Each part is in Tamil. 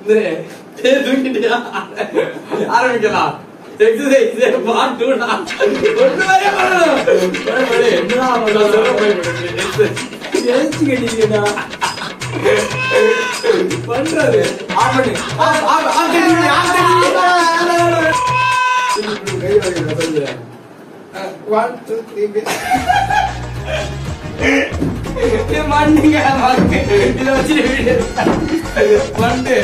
இந்த ஏய், தூக்கிட்டியா ஆரம்பிக்கலாம் எக்ஸசைஸ் பார்ட் டூ ஒண்ணு வரைய பண்ணணும் படு, படு. என்னடா பண்ணலாம் சொல்ல போய் எழுச்சி கட்டிக்கிறா பண்றாரு ஆஃப் பண்ணு ஆஃப் ஆஃப் ஆஃப் கட்டிக்கிறீங்க ஆஃப் கட்டிக்கிறீங்க கை வைக்கிறேன் சொல்லுறேன் ஒன் டூ த்ரீ மண்ணுங்க மண்ணு இதை வச்சு வீடியோ மண்ணு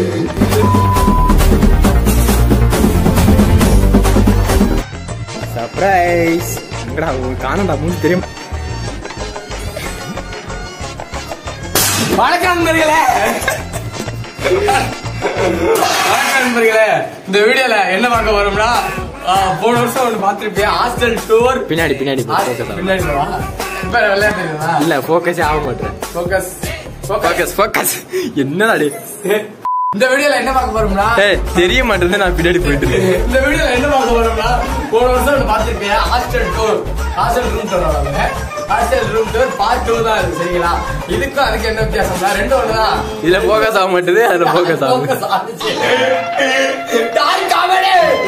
சர்ப்ரைஸ் எங்கடா உங்களுக்கு காணடா மூணு தெரியும் வணக்கம் நண்பர்களே வணக்கம் நண்பர்களே இந்த வீடியோல என்ன பார்க்க வரோம்னா ஆ, போன வருஷம் ஒன்று பார்த்துருப்பியா ஹாஸ்டல் டூர் பின்னாடி பின்னாடி focus ஆகும். பின்னாடி வா. இப்ப விளையாட்டுங்களா இல்ல ஃபோக்கஸே ஆக மாட்டேன் ஃபோக்கஸ் ஃபோக்கஸ் ஃபோக்கஸ் என்னடா டே இந்த வீடியோல என்ன பார்க்க போறோம்னா ஏய் தெரிய மாட்டேங்குது நான் பின்னாடி போயிட்டு இருக்கேன் இந்த வீடியோல என்ன பார்க்க போறோம்னா போன வருஷம் ஒன்று பார்த்துருப்பியா ஹாஸ்டல் டூர் ஹாஸ்டல் ரூம் சொல்லுவாங்க hostel room tour part two தான் இருக்கு சரிங்களா இதுக்கும் அதுக்கு என்ன வித்தியாசம்னா ரெண்டும் ஒண்ணுதான் இதுல ஃபோக்கஸ் ஆக மாட்டேது அதுல ஃபோக்கஸ் ஆகும் Focus ஆகுச்சு. டாய் காமெடி.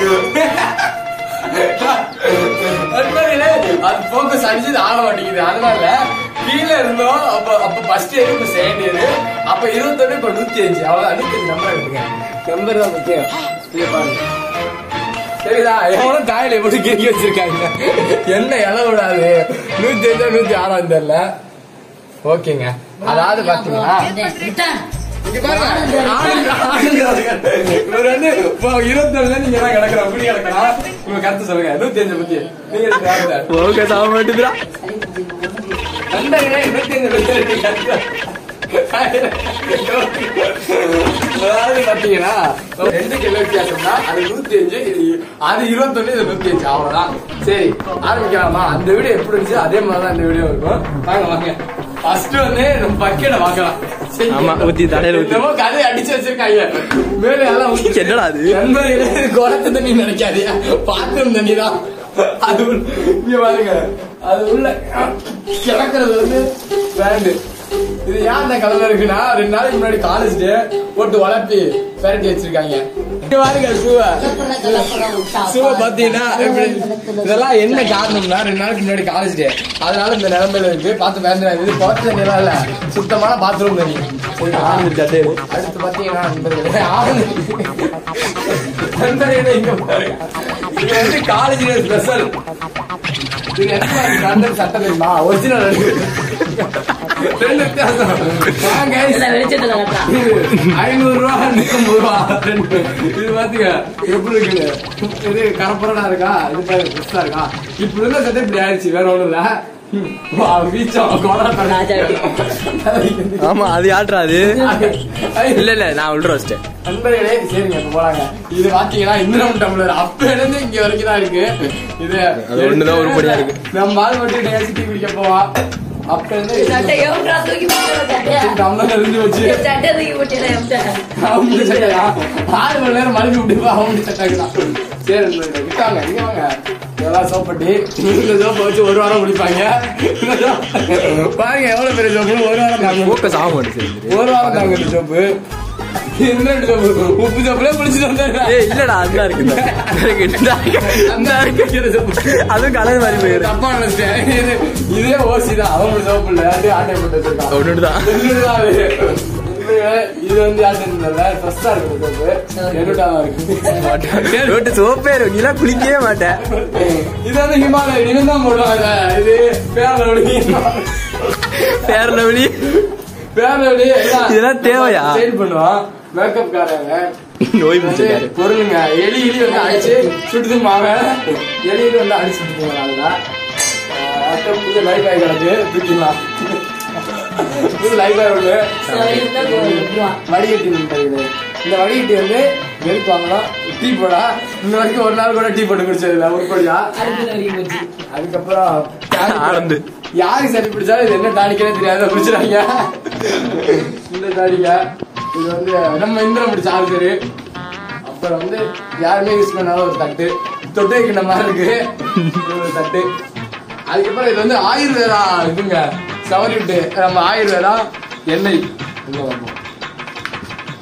நண்பர்களே, அது focus அடிச்சு இது ஆக மாட்டேங்குது அதனால கீழே இருந்தோம் அப்ப அப்ப ஃபர்ஸ்ட் இயர் இப்ப செகண்ட் இயர் அப்ப இருபத்தொன்னு இப்ப நூத்தி அஞ்சு அவ்வளவு நூத்தி அஞ்சு நம்பர் எடுத்துங்க நம்பர் தான் முக்கியம் இங்க பாருங்க சரிதா எவனும் தாயில எப்படி கேக்கி வச்சிருக்காங்க என்ன இலை விடாது நூத்தி அஞ்சா நூத்தி ஆறாம் தெரியல ஓகேங்க அதாவது பாத்தீங்கன்னா இங்க பாருங்க. ஆனந்த், ஆனந்த் அவர்கள். இவர் வந்து இப்போ இருபத்தொன்னுல நீங்க தான் கிடக்குறோம். இப்படி கிடக்கலாம். உங்க கருத்து சொல்லுங்க. நூத்தி அஞ்சு பத்தி. நீங்க இதுக்கு யாரு? ஃபோக்கஸ் ஆக மாட்டேதுடா நண்பர்களே, நூத்தி அஞ்சு பத்தி நீங்க கருத்து. அதாவது பாத்தீங்கன்னா ரெண்டு கிலோ வித்தியாசம்னா அது நூத்தி அஞ்சு இது- அது இருபத்தொன்னு இது நூத்தி அஞ்சு அவ்வளவுதான் சரி ஆரம்பிக்கலாமா அந்த வீடியோ எப்படி இருந்துச்சு அதே மாதிரிதான் இந்த வீடியோ இருக்கும் வாங்க வாங்க ஃபர்ஸ்ட் வந்து நம்ம பக்கெட்டை வாங்கலாம் சரி. ஆமா, ஊத்தி, தலையில ஊத்தி. என்னமோ கதை அடிச்சு வச்சிருக்காங்க மேல எல்லாம் ஊத்தி. என்னடா அது? நண்பர்களே, இது குளத்து தண்ணி நினைக்காதீங்க பாத்திரம் தண்ணி தான் அது உள்ள- இங்க பாருங்க அது உள்ள கிடக்குறது வந்து வேண்டு இது ஏன் அந்த கலர்ல இருக்குன்னா ரெண்டு நாளைக்கு முன்னாடி காலேஜ் டே போட்டு வளர்ப்பி பெரட்டி வச்சிருக்காங்க இங்க பாருங்க சூவ சூவ பாத்தீங்கன்னா இப்படி இதெல்லாம் என்ன காரணம்னா ரெண்டு நாளைக்கு முன்னாடி காலேஜ் டே அதனால இந்த நிலைமையில இருக்கு பார்த்து வேண்டாம் இது குளத்து தண்ணி எல்லாம் இல்ல சுத்தமான பாத்ரூம் தண்ணி சரிங்களா? அடுத்து பாத்தீங்கன்னா நண்பர்களே, ஆனந்த் நண்பர்களே, இங்க பாருங்க. இது வந்து காலேஜ் ஸ்பெஷல் இது என்ன மாதிரி கண்டல் சட்டம் தெரியுமா ஒரிஜினல் ரெண்டு வித்தியாசம் வாங்க இது ஐநூறு ரூபா நூத்தம்பது ரூபா ரெண்டு. இது பாத்துங்க எப்படி இருக்குது இது கரப்புறனா இருக்கா இது பாருங்க பெருசா இருக்கா இப்படி இருந்த சட்டை இப்படி ஆயிடுச்சு வேற ஒண்ணும் இல்ல வா, வீச்சம் கோலா ஆமா அது யாட்ரா அது இல்ல இல்ல நான் உள்ள வச்சிட்டேன் நண்பர்களே சரிங்க இப்ப போலாங்க இது பாத்தீங்கன்னா இந்திரம் டம்ளர் அப்ப இருந்து இங்க வரைக்கும் தான் இருக்கு இது அது ஒண்ணுதான் உருப்படியா இருக்கு. நம்ம ஆள் மட்டும் நேசி டீ குடிக்க போவா அப்ப இருந்து டம்ளர் இருந்து வச்சு அவங்க சட்டையா ஆறு மணி நேரம் மறுபடியும் விட்டுப்பா அவங்க சட்டைக்குதான் சரி நண்பர்களே, விட்டாங்க இங்க வாங்க இதெல்லாம் சோப்பட்டி இந்த சோப்பை வச்சு ஒரு வாரம் குடிப்பாங்க இந்த soap- பாருங்க எவ்வளவு பெரிய சோப்பு ஒரு வாரம் தாங்க ஃபோக்கஸ் ஆக மாட்டேது ஒரு வாரம் தாங்க இந்த சோப்பு என்ன சோப்பு உப்பு சோப்புல குளிச்சுட்டு வந்தாரு ஏய் இல்லடா அதுதான் இருக்கு இந்தா இருக்கு. அந்த அரைக்கிற சோப்பு அதுவும் கலர் மாதிரி போயிரு தப்பா நினைச்சிட்டேன் இது இதே ஓசி தான் அவங்க சோப்பு இல்ல அது ஆட்டை போட்டு வச்சிருக்கான் ஒண்ணுதான் என்னடா இது? இது வந்து ஆட்டை ஃபர்ஸ்டா இருக்கு சோப்பு என்னடா இருக்கு ரோட்டு சோப்பே இருக்கும் நீலாம் குளிக்கவே மாட்டேன் இது வந்து ஹிமாலய இவன் தான் போடுவாங்க இது பேரலவழி பேரலவழி பேரலவழி இதெல்லாம் தேவையா? சேல் பண்ணுவான் மேக்கப் காரங்க நோய் பிடிச்சிருக்காரு பொருளுங்க எலி எலி வந்து அடிச்சு சுட்டுது மாவ எலி எலி வந்து அடிச்சு சுட்டுங்க அதுதான் அடுத்த புது லைஃப் ஆகி கிடக்கு தூக்கிடலாம் புது லைஃப் ஆகி ஒண்ணு வடிகட்டி நின்றது இந்த வடிகட்டி வந்து வெளுத்து வாங்கலாம் டீ போடா இன்ன வரைக்கும் ஒரு நாள் கூட டீ போட்டு குடிச்சது இல்ல உருப்படியா அதுக்கப்புறம் ஆனந்து. யாருக்கு சரி பிடிச்சாலும் இது என்ன டானிக்கே தெரியாத குடிச்சிடாங்க இந்த டானிக்க இது வந்து நம்ம இந்திரம் பிடிச்ச ஆள் பேரு அப்புறம் வந்து யாருமே யூஸ் பண்ணாத ஒரு தட்டு தொட்டு வைக்கிற மாதிரி இருக்கு இது ஒரு தட்டு அதுக்கப்புறம் இது வந்து ஆயுர்வேதா இதுங்க சவரிட்டு நம்ம ஆயுர்வேதா எண்ணெய் இங்க வரணும்.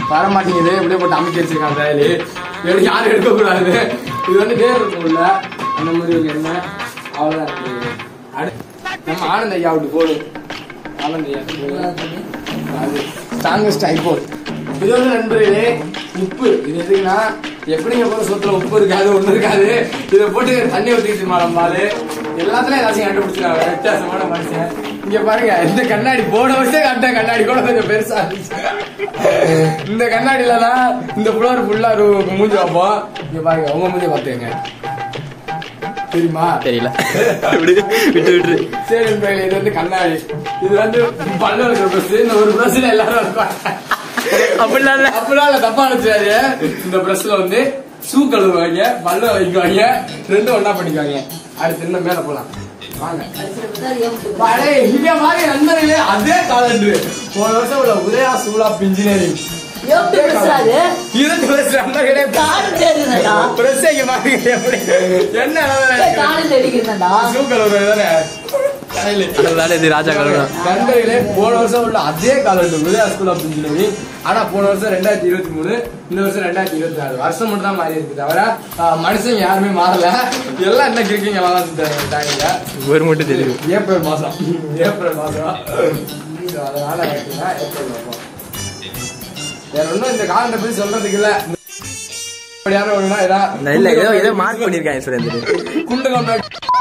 வர மாட்டேங்குது இப்படியே போட்டு அமைக்க வச்சிருக்காங்க வேலி எப்படி யாரும் எடுக்கக்கூடாது இது வந்து வேர் இருக்கும்ல அந்த மாதிரி ஒரு எண்ணெய் அவ்வளோதான் இருக்கு. அடுத்து நம்ம ஆனந்த ஐயா விட்டு போடு ஆனந்த ஐயா போடு. அது ஸ்ட்ராங்கஸ்ட் ஐபோன் இது வந்து நண்பர்களே உப்பு இது எதுக்குன்னா எப்படிங்க போற சொத்துல உப்பு இருக்காது ஒண்ணு இருக்காது இதை போட்டு தண்ணி ஊத்திக்கிட்டு மாடம் பாலு எல்லாத்துலயும் ஏதாச்சும் கண்டுபிடிச்சிருக்காங்க வித்தியாசமான மனுஷன் இங்க பாருங்க இந்த கண்ணாடி போன வருஷம் கட்ட கண்ணாடி கூட கொஞ்சம் பெருசா இருந்துச்சு இந்த கண்ணாடியில தான் இந்த ஃப்ளோர் ஃபுல்லா மூஞ்சி வைப்போம் இங்க பாருங்க உங்க மூஞ்சி பாத்துக்கங்க தெரியுமா தெரியல விடு விட்டு விட்டு சரி நண்பர்களே, இது வந்து கண்ணாடி இது வந்து பல்ல இருக்கிற பிரஸ் இந்த ஒரு பிரஸ்ல எல்லாரும் இருப்பாங்க அப்படிலாம் இல்ல அப்படிலாம் இல்ல தப்பா நினைச்சாரு இந்த பிரஸ்ல வந்து ஷூ கழுவுவாங்க பல்ல வைக்குவாங்க ரெண்டும் ஒண்ணா பண்ணிக்குவாங்க அடுத்து இன்னும் மேல போலாம் வாங்க பழைய இங்க மாதிரி நண்பர்களே அதே காலண்டு போன வருஷம் உள்ள உதயா சூலா இன்ஜினியரிங் எப்படி பேசுறாரு இருபத்தி வருஷம் நண்பர்களே காடு தெரியுதுடா பிரஸ் இங்க பாருங்க எப்படி என்ன அளவுல காடு தெரியுதுடா ஷூ கழுவுறது தானே கடையில அதனால இது ராஜா கலர் நண்பர்களே போன வருஷம் உள்ள அதே காலண்டு உதயா ஸ்கூல் ஆஃப் இன்ஜினியரிங் ஆனா போன வருஷம் ரெண்டாயிரத்தி இருபத்தி மூணு இந்த வருஷம் ரெண்டாயிரத்தி இருபத்தி நாலு வருஷம் மட்டும் தான் மாறி இருக்கு தவிர ஆஹ், மனுஷங்க யாருமே மாறல எல்லாம் என்ன கிரிக்கிங்க விளாண்டுட்டாங்க ஒரு மட்டும் தெரியும் ஏப்ரல் மாசம் ஏப்ரல் மாசம் So, அதனால பார்த்தீங்கன்னா ஏப்ரல் மாசம் வேற ஒண்ணும் இந்த காலண்டை பத்தி சொல்றதுக்கு இல்ல இப்படி யாரும் ஒண்ணுனா நான் இல்ல ஏதோ ஏதோ மார்க் பண்ணிருக்காங்க சுரேந்திரன் குண்டு கொண்டா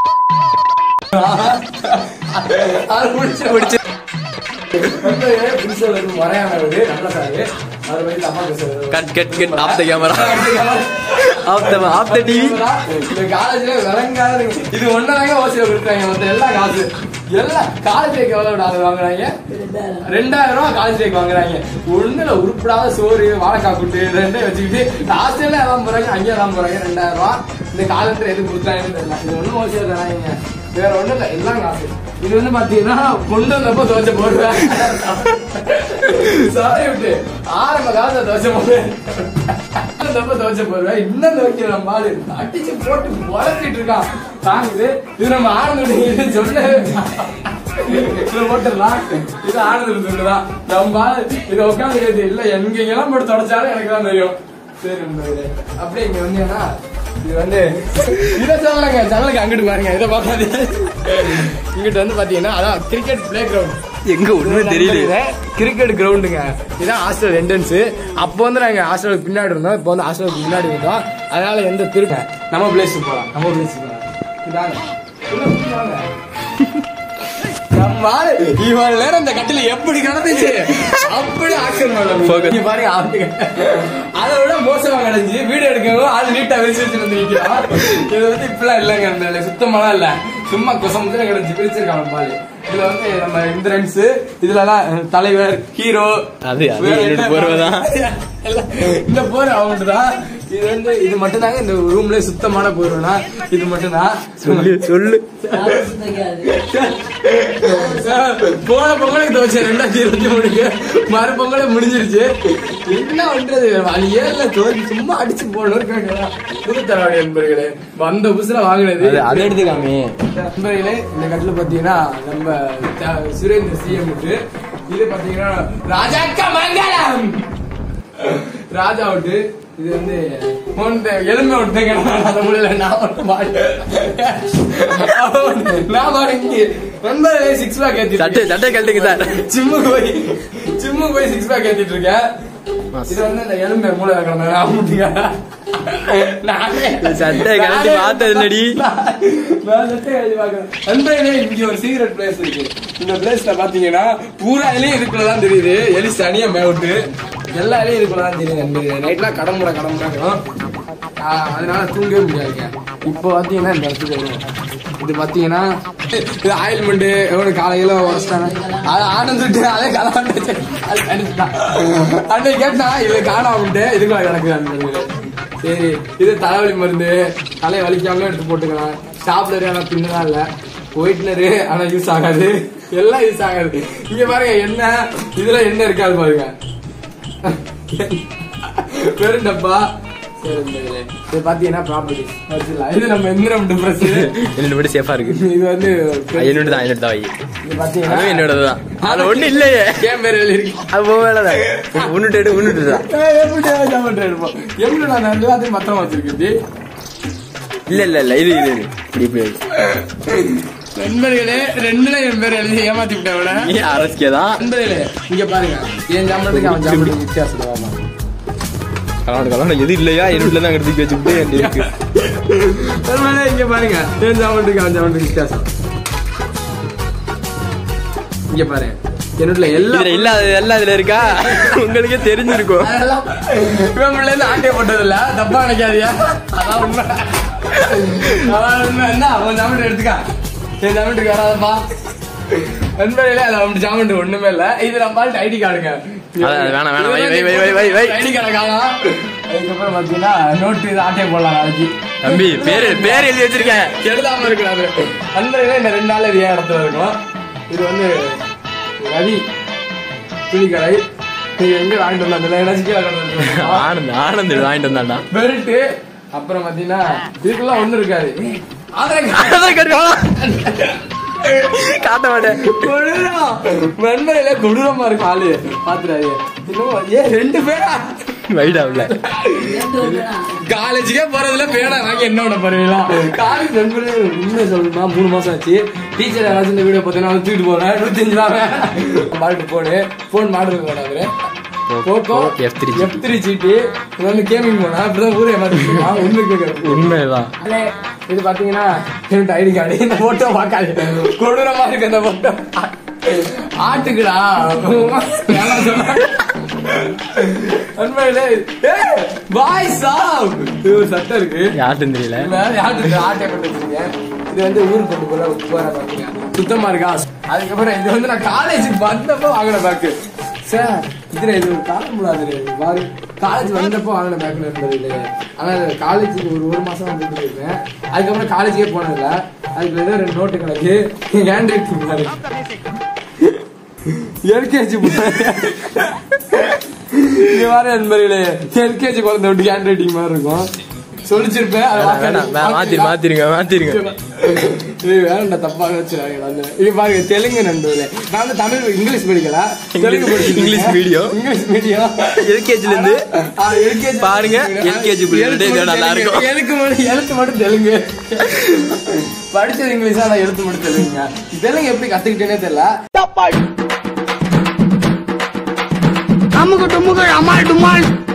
அது முடிச்சு பிடிச்சு வந்து புதுசுல இருந்து மறையானவர் நல்ல சாரு அதை பத்தி தப்பா பேசுறது cut cut cut off the camera off the off the TV இந்த காலேஜ்ல விளங்காத இது ஒன்னதாங்க ஓசியில கொடுக்குறாங்க மத்த எல்லா காசு எல்லாம் காலேஜ் ரேக் எவ்வளவு டாலர் வாங்குறாங்க ரெண்டாயிரம் ரூபாய் காலேஜ் ரேக் வாங்குறாங்க ஒண்ணுல உருப்படாத சோறு வாழைக்காய் கூட்டு இது ரெண்டையும் வச்சுக்கிட்டு ஹாஸ்டல்ல எல்லாம் போறாங்க அங்கேயும் எல்லாம் போறாங்க ரெண்டாயிரம் ரூபாய் இந்த காலத்துல எது கொடுத்தாங்கன்னு தெரியல இது ஒண்ணும் ஓசியில தராங்க வேற ஒண்ணும் இல்ல எல்லாம் காசு இது வந்து பாத்தீங்கன்னா கொண்டு வந்தப்ப துவச்ச போடுவேன் சாரி விட்டு ஆரம்ப காலத்துல துவச்ச போடுவேன் தப்ப துவச்ச போடுவேன் இன்னும் துவைக்கிற நம்ம ஆளு அடிச்சு போட்டு வளர்த்திட்டு இருக்கான் தாங்குது இது நம்ம ஆனந்த இது சொல்ல இதுல போட்டுடலாம் இது ஆனந்த சொல்லுதான் நம்ம ஆளு இது உட்காந்து இல்ல எங்க எல்லாம் போட்டு தொடச்சாலும் எனக்கு தான் தெரியும் சரி நண்பர்களே. அப்படியே இங்க வந்தீங்கன்னா இது வந்து இதை சொல்லலைங்க ஜன்னலுக்கு அங்கிட்டு பாருங்க இதை பார்க்காது இங்கிட்டு வந்து பாத்தீங்கன்னா அதான் கிரிக்கெட் பிளே கிரவுண்ட் எங்க ஒண்ணுமே தெரியல கிரிக்கெட் கிரவுண்டுங்க இதான் ஹாஸ்டல் என்ட்ரன்ஸ் அப்போ வந்து நாங்க ஹாஸ்டலுக்கு பின்னாடி இருந்தோம் இப்போ வந்து ஹாஸ்டலுக்கு முன்னாடி இருந்தோம் அதனால எந்த திருப்ப நம்ம பிளேஸ் போலாம் நம்ம பிளேஸ் போலாம் இதாங்க உள்ள போய் வாங்க. நம்ம ஆளு இவ்வளவு நேரம் இந்த கட்டில எப்படி கிடந்துச்சு அப்படி ஆக்ஷன் Focus. பண்ணி பாருங்க ஆளுங்க. அதை விட மோசமா கிடந்துச்சு வீடியோ எடுக்கவும் ஆள் நீட்டா விரிச்சு வச்சுட்டு வந்து நிக்கிறான் இது வந்து இப்பெல்லாம் இல்லைங்க இந்த சுத்தமாலாம் இல்ல சும்மா கொசம் கிடந்துச்சு பிரிச்சிருக்காங்க பால் இதுல வந்து நம்ம இந்திரன்ஸ் இதுல எல்லாம் தலைவர் ஹீரோ அது- அது என்னோட போர்வைதான். இந்த போர் அவங்கள்ட்ட தான் இது வந்து இது மட்டும் தாங்க இந்த ரூம்ல சுத்தமான போர்வைனா இது மட்டும் தான் சொல்லு சொல்லு போன பொங்கலுக்கு துவச்சேன் ரெண்டாயிரத்தி இருபத்தி மூணுக்கு மறு பொங்கலே முடிஞ்சிருச்சு என்ன பண்றது வழியே இல்ல தோல்வி சும்மா அடிச்சு போடணும் புது தரவாடி நண்பர்களே வந்த புதுசுல வாங்கினது அது அதை எடுத்துக்காமே நண்பர்களே இந்த கட்டில பாத்தீங்கன்னா நம்ம த- சுரேந்திர சிஎம் இது பாத்தீங்கன்னா ராஜாக்கா மங்கலம் ராஜா அவுட்டு இது வந்து ஒன்று எலும்பை விட்டுங்க அந்த முடியல நான் மட்டும் பாடு நான் பாடு இங்க நண்பர்களே சிக்ஸ் பேக் ஏத்தி சட்டை சட்டை கழட்டுங்க சார் ஜிம்முக்கு போய் ஜிம்முக்கு போய் சிக்ஸ் பேக் ஏத்திட்டு இருக்கேன் இது வந்து இந்த எலும்பை மூளை கிடந்த ஆமாட்டுங்க நானே சட்டை கழட்டி பார்த்தது என்னடி? நான் சட்டை கழட்டி பார்க்கறேன். நண்பர்களே, இங்க ஒரு சீக்ரெட் பிளேஸ் இருக்கு இந்த பிளேஸ்ல பாத்தீங்கன்னா பூரா இலையும் இதுக்குள்ளதான் தெரியுது எலி தனியா மேவுட்டு எல்லா இலையும் இதுக்குள்ளதான் தெரியுது நண்பர்களே நைட்லாம் கடமுறை கடமுறைக்கும் அதனால தூங்கவே முடியாதுங்க இப்போ பாத்தீங்கன்னா இந்த இடத்துக்கு வருவோம் இது பாத்தீங்கன்னா இது ஆயில்மெண்ட் எவ்வளவு காலையில உடச்சிட்டாங்க அதை ஆனந்துட்டு அதே கலாண்டு அன்னைக்கு கேட்டா இது காணாமட்டு இதுக்குள்ள கிடக்குது நண்பர்களே சரி இது தலைவலி மருந்து தலை வலிக்காமலே எடுத்து போட்டுக்கலாம் ஸ்டாப்லரு ஆனா பின்னதான் இல்ல ஒயிட்னரு ஆனா யூஸ் ஆகாது எல்லாம் யூஸ் ஆகாது இங்க பாருங்க என்ன இதுல என்ன இருக்காது பாருங்க வெறும் டப்பா இது பாத்தீங்கன்னா ப்ராப்பர்ட்டி வச்சுக்கலாம் இது நம்ம எந்திரம் ப்ரெஸ் என்னோட மட்டும் சேஃபா இருக்கு இது வந்து என்னோட தான் என்னோட தான் வை இது பாத்தீங்கன்னா அதுவும் என்னோட தான் அதுல ஒண்ணு இல்லையே கேம் பேர் எழுதிருக்கு அது போவேலதான் உன்னுட்டு எடு உன்னுட்டு தான் எப்படி ஜாமெட்ரி எடுப்போம் எப்படி நான் எல்லாத்தையும் பத்திரம் வச்சிருக்கேன் இல்ல இல்ல இல்ல இது இது இது. இப்படி இப்படி இருக்கு. நண்பர்களே ரெண்டுல என் பேர் எழுதி ஏமாத்தி விட்டேன் விட நீ அரசிக்கே தான் நண்பர்களே இங்க பாருங்க என் ஜாமெட்ரிக்கு அவன் ஜாமெட்ரிக்கு வித்தியாசம் வாமா கலாண்டு கலாண்டு எது இல்லையா என்னோட தான் எடுத்து வச்சுக்கிட்டு என்கிட்ட இருக்கு நண்பர்களே இங்க பாருங்க என் ஜாமெட்ரிக்கு அவன் ஜாமெட்ரிக்கு வித்தியாசம் இங்க பாருங்க என்னோட எல்லா இதுல இல்லாத எல்லாம் இதுல இருக்கா உங்களுக்கே தெரிஞ்சிருக்கும் அதெல்லாம் இவன் பிள்ளை இருந்து ஆட்டே போட்டது இல்ல தப்பா நினைக்காதியா அதான் உண்மை அதான் உண்மை என்ன அவன் ஜாமெட்ரி எடுத்துக்கா என் ஜாமெட்ரிக்கு வராதப்பா நண்பர்களே அது அவன் ஜாமெட்ரி ஒண்ணுமே இல்ல இது நம்ம ஐடி கார்டுங்க அதான், அது வேணாம், வேணாம். வை, வை, வை, வை, வை, வை. ஐடி கார்டு காணோம் அதுக்கப்புறம் பாத்தீங்கன்னா நோட்டு இது ஆட்டே போடலாம் நாளைக்கு தம்பி பேரு பேர் எழுதி வச்சிருக்கேன் எழுதாம இருக்கிறாரு நண்பர்களே இந்த ரெண்டு நாள் இது ஏன் இடத்துல இருக்கும் இது வந்து ரவி துணிக்கடை இது எங்க வாங்கிட்டு வந்தாங்க எனக்கு ஆனந்த் ஆனந்த் வாங்கிட்டு வந்தாண்டா பெல்ட் அப்புறம் பாத்தீங்கன்னா இதுக்கெல்லாம் ஒண்ணு இருக்காது ஆதார் ஆதார் கார்டு வேணாம். காட்ட மாட்டேன் கொடூரம் நண்பர்களே கொடூரமா இருக்கும் ஆளு பாத்துறாரு இன்னும் ஏன் ரெண்டு பேரா வைடா உள்ள ரெண்டு பேரா? காலேஜுக்கே போறதுல பேடா வாங்கி என்ன பண்ண போறீங்களா காலேஜ் நண்பர்களே உண்மை சொல்லணும்னா மூணு மாசம் ஆச்சு டீச்சர் யாராச்சும் இந்த வீடியோ பார்த்தீங்கன்னா வந்து தூக்கிட்டு போறேன் நூத்தி அஞ்சு ரூபா மாட்டு போனு போன் மாடல் போனாரு போக்கோ F3 எஃப் த்ரீ சீட்டு இது வந்து கேமிங் போனா இப்படிதான் ஊரே மாத்திருக்கான் ஒண்ணு கேட்கறது உண்மைதான் அண்ணே, இது பாத்தீங்கன்னா என்னோட ஐடி கார்டு இந்த போட்டோ பார்க்காது கொடூரமா இருக்கு அந்த போட்டோ ஆட்டுக்குடா வேணாம் சொன்னா. நண்பர்களே, ஏய், பாய் சாப் இது ஒரு சட்டம் இருக்கு யாருன்னு தெரியல மேல யாருக்கு ஆட்டை போட்டு வச்சிருக்கேன் இது வந்து ஊருக்கு கொண்டு போல போற பாத்தீங்க சுத்தமா இருக்கா அதுக்கப்புறம் இது வந்து நான் காலேஜுக்கு வந்தப்போ வாங்கின பேக்கு சார் இதுல இது ஒரு காட்ட முடியாது பாரு காலேஜ் வந்தப்போ வாங்கின பேக்ல இருந்தது இல்லையே ஆனா காலேஜுக்கு ஒரு ஒரு மாசம் வந்துட்டு இருக்கேன் அதுக்கப்புறம் காலேஜுக்கே போனதில்ல அதுக்கு ஏதோ ரெண்டு நோட்டு கணக்கு ஹேண்ட் ரைட்டிங் பாரு எல்கேஜி இங்க பாரு நண்பர்களே எல்கேஜி குழந்தை விட்டு ஹேண்ட் ரைட்டிங் மாதிரி இருக்கும் சொல்லிச்சிருப்பேன் அதை வேணாம் வே- மாத்தி வாக்காளி- மாத்திருங்க மாத்திருங்க இது வேறண்டா தப்பாக வச்சுறாங்க வந்து இது பாருங்க தெலுங்கு நண்பர்களே நான் வந்து தமிழ் இங்கிலீஷ் படிக்கல தெலுங்கு படிச்சிருக்கேன். English medium. இங்கிலீஷ் மீடியம் எல்கேஜில இருந்து பாருங்க, LKG புரியுது, இது நல்லா இருக்கும். எழுத்து மட்டும் எழுத்து மட்டும் தெலுங்கு படிச்சது இங்கிலீஷ் ஆனா எழுத்து மட்டும் தெலுங்குங்க தெலுங்கு எப்படி கத்துக்கிட்டேனே தெரியல அமுக்கு டுமுக்கு அம்மாள் டுமாள்